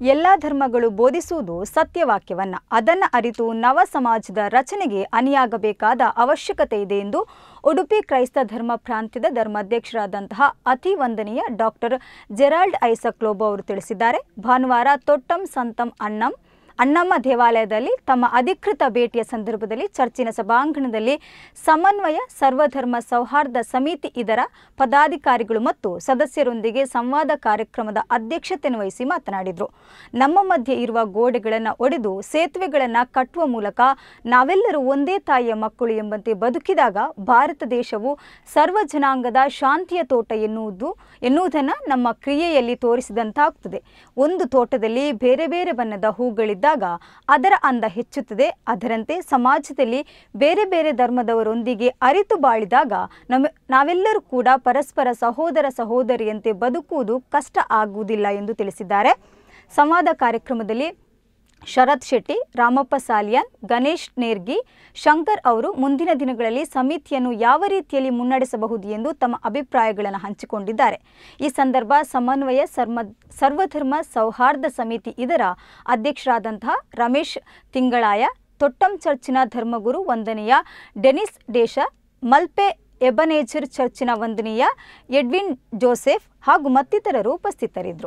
ಎಲ್ಲ ಧರ್ಮಗಳು ಬೋಧಿಸುವುದು ಸತ್ಯವಾಕ್ಯವನ್ನ ಅದನ್ನು ಅರಿತು ನವ ಸಮಾಜದ ರಚನೆಗೆ ಅಣಿಯಾಗಬೇಕಾದ ಅವಶ್ಯಕತೆ ಇದೆ ಎಂದು ಉಡುಪಿ ಕ್ರೈಸ್ತ ಧರ್ಮ ಪ್ರಾಂತ್ಯದ ಧರ್ಮಾಧ್ಯಕ್ಷರಾದಂತಹ ಅತಿ ವಂದನೀಯ ಡಾಕ್ಟರ್ ಜೆರಾಲ್ಡ್ ಐಸಕ್ ಲೋಬೋ ಅವರು ತಿಳಿಸಿದ್ದಾರೆ ಭಾನುವಾರ ತೊಟ್ಟಂ ಸಂತಂ ಅಣ್ಣಂ ಅಣ್ಣಮ್ಮ ದೇವಾಲಯದಲ್ಲಿ ತಮ್ಮ ಅಧಿಕೃತ ಭೇಟಿಯ ಸಂದರ್ಭದಲ್ಲಿ ಚರ್ಚಿನ ಸಭಾಂಗಣದಲ್ಲಿ ಸಮನ್ವಯ ಸರ್ವಧರ್ಮ ಸೌಹಾರ್ದ ಸಮಿತಿ ಇದರ ಪದಾಧಿಕಾರಿಗಳು ಮತ್ತು ಸದಸ್ಯರೊಂದಿಗೆ ಸಂವಾದ ಕಾರ್ಯಕ್ರಮದ ಅಧ್ಯಕ್ಷತೆಯನ್ನು ವಹಿಸಿ ಮಾತನಾಡಿದರು ನಮ್ಮ ಮಧ್ಯೆ ಇರುವ ಗೋಡೆಗಳನ್ನು ಒಡೆದು ಸೇತುವೆಗಳನ್ನು ಕಟ್ಟುವ ಮೂಲಕ ನಾವೆಲ್ಲರೂ ಒಂದೇ ತಾಯಿಯ ಮಕ್ಕಳು ಎಂಬಂತೆ ಬದುಕಿದಾಗ ಭಾರತ ದೇಶವು ಸರ್ವ ಜನಾಂಗದ ಶಾಂತಿಯ ತೋಟ ಎನ್ನುವುದು ಎನ್ನುವುದನ್ನು ನಮ್ಮ ಕ್ರಿಯೆಯಲ್ಲಿ ತೋರಿಸಿದಂತಾಗ್ತದೆ ಒಂದು ತೋಟದಲ್ಲಿ ಬೇರೆ ಬೇರೆ ಬಣ್ಣದ ಹೂಗಳಿದ್ದಾಗ ಅದರ ಅಂದ ಹೆಚ್ಚುತ್ತದೆ ಅದರಂತೆ ಸಮಾಜದಲ್ಲಿ ಬೇರೆ ಬೇರೆ ಧರ್ಮದವರೊಂದಿಗೆ ಅರಿತು ಬಾಳಿದಾಗ ನಮ್ಮ ನಾವೆಲ್ಲರೂ ಕೂಡ ಪರಸ್ಪರ ಸಹೋದರ ಸಹೋದರಿಯಂತೆ ಬದುಕುವುದು ಕಷ್ಟ ಆಗುವುದಿಲ್ಲ ಎಂದು ತಿಳಿಸಿದ್ದಾರೆ ಸಂವಾದ ಕಾರ್ಯಕ್ರಮದಲ್ಲಿ ಶರತ್ ಶೆಟ್ಟಿ ರಾಮಪ್ಪ ಸಾಲಿಯಾನ್ ಗಣೇಶ್ ನೇರ್ಗಿ ಶಂಕರ್ ಅವರು ಮುಂದಿನ ದಿನಗಳಲ್ಲಿ ಸಮಿತಿಯನ್ನು ಯಾವ ರೀತಿಯಲ್ಲಿ ಮುನ್ನಡೆಸಬಹುದು ಎಂದು ತಮ್ಮ ಅಭಿಪ್ರಾಯಗಳನ್ನು ಹಂಚಿಕೊಂಡಿದ್ದಾರೆ ಈ ಸಂದರ್ಭ ಸಮನ್ವಯ ಸರ್ಮ ಸರ್ವಧರ್ಮ ಸೌಹಾರ್ದ ಸಮಿತಿ ಇದರ ಅಧ್ಯಕ್ಷರಾದಂತಹ ರಮೇಶ್ ತಿಂಗಳಾಯ ತೊಟ್ಟಂ ಚರ್ಚಿನ ಧರ್ಮಗುರು ವಂದನೆಯ ಡೆನಿಸ್ ಡೇಶ ಮಲ್ಪೆ ಎಬನೇಜರ್ ಚರ್ಚಿನ ವಂದನೀಯ ಎಡ್ವಿನ್ ಜೋಸೆಫ್ ಹಾಗೂ ಮತ್ತಿತರರು ಉಪಸ್ಥಿತರಿದ್ದರು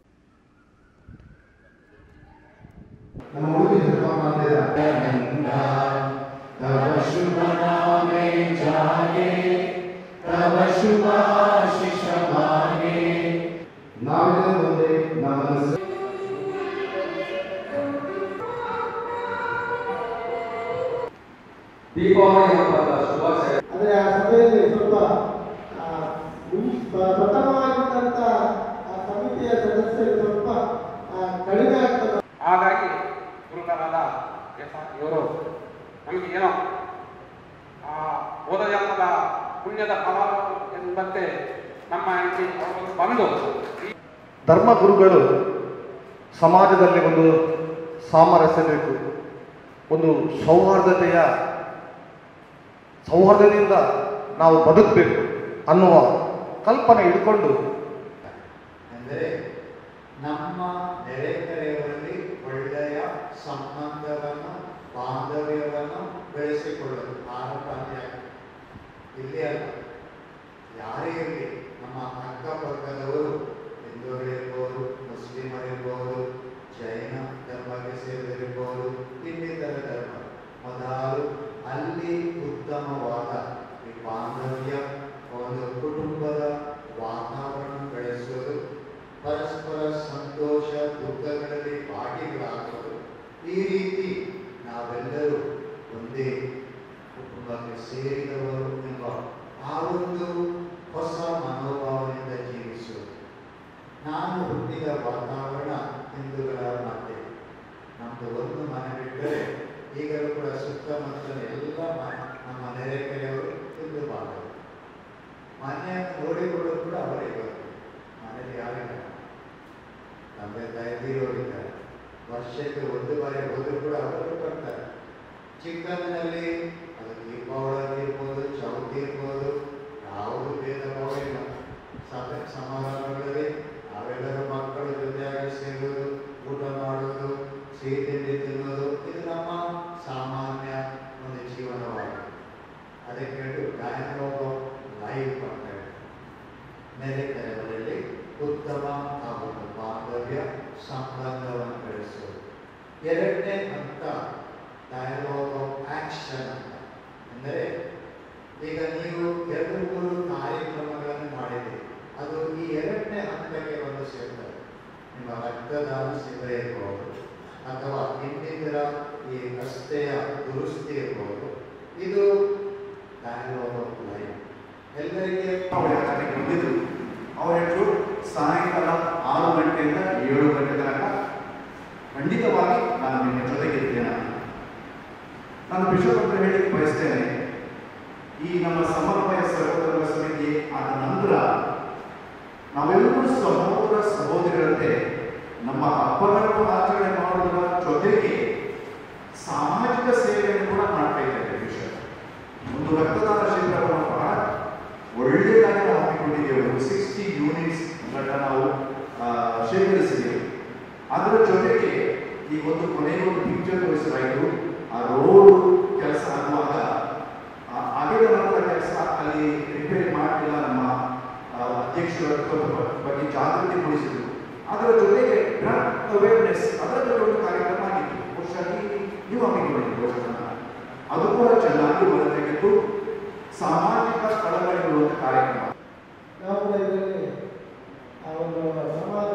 ನಮ್ಮ ಉಡುಪಿ ಧರ್ಮ ಪ್ರಾಂತ್ಯದ तव शुभ नामे जागे तव शुभाशिष मागे ನಾವೆಲ್ಲರೂ ಒಂದೇ ನಮ್ಮನ್ನು ದೀಪಾವಳಿ ಹಬ್ಬದ ಶುಭಾಶಯ ಆದರೆ ಆ ಸಭೆಯಲ್ಲಿ ಸ್ವಲ್ಪ ಆ, ಮುನ್- ಪ್ರ- ಪ್ರಥಮವಾಗಿದ್ದಂಥ ಆ ಸಮಿತಿಯ ಸದಸ್ಯರು ಸ್ವಲ್ಪ ಆ, ಕಡಿಮೆ ಆಗ್ತದೆ ಹಾಗಾಗಿ ಗುರುಗಳಾದ ಎಸ್ ಆರ್ ಇವರು ನಮಗೆ ಏನೋ ಆ ಹೋದ ಜನ್ಮದ ಪುಣ್ಯದ ಫಲ ಎಂಬಂತೆ ನಮ್ಮ ಇಲ್ಲಿ ಅವರು ಬಂದು ಈ ಧರ್ಮಗುರುಗಳು ಸಮಾಜದಲ್ಲಿ ಒಂದು ಸಾಮರಸ್ಯ ಬೇಕು ಒಂದು ಸೌಹಾರ್ದತೆಯ ಸೌಹಾರ್ದದಿಂದ ನಾವು ಬದುಕಬೇಕು ಅನ್ನುವ ಕಲ್ಪನೆ ಇಟ್ಕೊಂಡು ಅಂದರೆ ನಮ್ಮ ನೆರೆಕರೆಯವರಲ್ಲಿ ಒಳ್ಳೆಯ ಸಂಬಂಧವನ್ನು ಬಾಂಧವ್ಯವನ್ನು ಬೆಳೆಸಿಕೊಳ್ಳಲು ಆರಂಭ ಇಲ್ಲಿ ಅಲ್ಲ ಯಾರೇ ಇರಲಿ ನಮ್ಮ ಅಕ್ಕಪಕ್ಕದವರು ಹಿಂದೂಗಳಿರ್ಬೋದು ಮುಸ್ಲಿಮರಿರ್ಬೋದು ಜೈನ ಧರ್ಮಕ್ಕೆ ಸೇರಿದಿರ್ಬೋದು ಇನ್ನಿತರ ಧರ್ಮ ಮೊದಲು ಅಲ್ಲಿ ಉತ್ತಮವಾದ ಈ ಬಾಂಧವ್ಯ ಒಂದು ಕುಟುಂಬದ ವಾತಾವರಣ ಬೆಳೆಸೋದು ಪರಸ್ಪರ ಸಂತೋಷ ದುಃಖಗಳಲ್ಲಿ ಭಾಗಿಗಳಾಗೋದು ಈ ರೀತಿ ನಾವೆಲ್ಲರೂ ಒಂದೇ ಕುಟುಂಬಕ್ಕೆ ಸೇರಿದವರು ಎಂಬ ಆ ಒಂದು ಹೊಸ ಮನೋಭಾವನೆಯಿಂದ ಜೀವಿಸುವುದು ನಾನು ಹುಟ್ಟಿದ ವಾತಾವರಣ ಹಿಂದೂಗಳ ಮಧ್ಯೆ ನಮ್ಮದು ಒಂದು ಮನೆ ಬಿಟ್ಟರೆ ಈಗಲೂ ಕೂಡ ಸುತ್ತಮುತ್ತಲ ಎಲ್ಲ ಮ- ನಮ್ಮ ನೆರೆಕೆರೆಯವರು ಹಿಂದೂ ಬಾಂಧವರು ಮನೆಯನ್ನು ನೋಡಿಕೊಳ್ಳೋದು ಕೂಡ ಅವರೇ ಇವತ್ತು ಮನೆಯಲ್ಲಿ ಯಾರಿಲ್ಲ ತಂದೆ ತಾಯಿರೋರಿದ್ದಾರೆ ವರ್ಷಕ್ಕೆ ಒಂದು ಬಾರಿ ಹೋದರೂ ಕೂಡ ಅವರು ಬರ್ತಾರೆ ಚಿಕ್ಕಂದಿನಲ್ಲಿ ಅದು ದೀಪಾವಳಿ ಇರ್ಬೋದು ಚೌತಿ ಇರ್ಬೋದು ಯಾವುದು ಭೇದ ಭಾವ ಇಲ್ಲ ಸಭೆ ಸಮಾರಂಭಗಳಲ್ಲಿ ನಾವೆಲ್ಲರೂ ಮಕ್ಕಳು ಜೊತೆಯಾಗಿ ಸೇರುವುದು ಊಟ ಮಾಡುವುದು ಸಿಹಿ ತಿಂಡಿ ತಿನ್ನುವುದು ಇದು ನಮ್ಮ ಸಾಮಾನ್ಯ ಒಂದು ಜೀವನವಾಗಿದೆ ಅದಕ್ಕೆ ಹೇಳಿ ಗಾಯನೋಗ ಲೈವ್ ಮಾಡ್ತಾರೆ ನೆರೆ ಕರೆಗಳಲ್ಲಿ ಉತ್ತಮ ಹಾಗೂ ಬಾಂಧವ್ಯ ಸಂಬಂಧವನ್ನು ಬೆಳೆಸುವುದು ಎರಡನೇ ಹಂತ ಡಯಲಾಗ್ ಆಫ್ ಆಕ್ಷನ್ ಅಂತ ಅಂದರೆ ಈಗ ನೀವು ಎರಡು ಮೂರು ಕಾರ್ಯಕ್ರಮಗಳನ್ನು ಮಾಡಿದ್ದೀರಿ ಅದು ಈ ಎರಡನೇ ಹಂತಕ್ಕೆ ಒಂದು ಸೇರ್ತದೆ ನಿಮ್ಮ ರಕ್ತದಾನ ಶಿಬಿರ ಇರ್ಬೋದು ಅಥವಾ ಇನ್ನಿತರ ಈ ರಸ್ತೆಯ ದುರಸ್ತಿ ಇರ್ಬೋದು ಇದು ಡಯಲಾಗ್ ಆಫ್ ಲೈಫ್ ಎಲ್ಲರಿಗೆ ಅವರಿಗೆ ಬಂದಿದ್ರು ಅವರೆಲ್ಲರೂ ಸಾಯಂಕಾಲ ಆರು ಗಂಟೆಯಿಂದ ಏಳು ಗಂಟೆ ತನಕ ಖಂಡಿತವಾಗಿ ನಾನು ನಿಮ್ಮ ಜೊತೆಗಿದ್ದೇನೆ ನಾನು ಬಿಷಪ್ ಅಂತ ಹೇಳಿ ಬಯಸ್ತೇನೆ ಈ ನಮ್ಮ ಸಮನ್ವಯ ಸರ್ವಧರ್ಮ ಸಮಿತಿ ಆದ ನಂತರ ನಾವೆಲ್ಲರೂ ಸಹೋದರ ಸಹೋದರಿಯರಂತೆ ನಮ್ಮ ಹಬ್ಬಗಳನ್ನು ಆಚರಣೆ ಮಾಡುವುದರ ಜೊತೆಗೆ ಸಾಮಾಜಿಕ ಸೇವೆಯನ್ನು ಕೂಡ ಮಾಡ್ತಾ ಇದ್ದೇವೆ ಬಿಷಪ್ ಒಂದು ರಕ್ತದಾನ ಶಿಬಿರವನ್ನು ಬಹಳ ಒಳ್ಳೆಯದಾಗಿ ಹಾಕಿಕೊಂಡಿದ್ದೇವೆ ಒಂದು ಸಿಕ್ಸ್ಟಿ ಯೂನಿಟ್ಸ್ ನಾವು ಆ, ಶೇಖರಿಸಿದ್ದೇವೆ ಅದರ ಅದರ ಜೊತೆಗೆ ಈ ಒಂದು ಕೊನೆಗೆ ಒಂದು ಪಿಕ್ಚರ್ ತೋರಿಸಲಾಯಿತು ಆ ರೋಡ್ ಕೆಲಸ ಆಗುವಾಗ ಆ ಆಗಿದ ನಂತರ ಕೆಲಸ ಅಲ್ಲಿ ರಿಪೇರಿ ಮಾಡಲಿಲ್ಲ ನಮ್ಮ ಆ, ಅಧ್ಯಕ್ಷರ ಬಗ್ಗೆ ಜಾಗೃತಿ ಮೂಡಿಸಿದ್ರು ಅದರ ಜೊತೆಗೆ ಡ್ರಗ್ ಅವೇರ್ನೆಸ್ ಅದರ ಜೊತೆ ಒಂದು ಕಾರ್ಯಕ್ರಮ ಆಗಿತ್ತು ಬಹುಶಃ ಈ- ನೀವು ಹಮ್ಮಿಕೊಂಡಿದ್ದು ಬಹುಶಃ ಅದು ಕೂಡ ಚೆನ್ನಾಗಿ ಹೊರತೆಗೆದು ಸಾಮಾಜಿಕ ಕಳಕಳಿ ಇರುವಂತಹ ಕಾರ್ಯಕ್ರಮ ನಾವು ಕೂಡ ಇದರಲ್ಲಿ ಆ ಒಂದು ಸಮಾಜ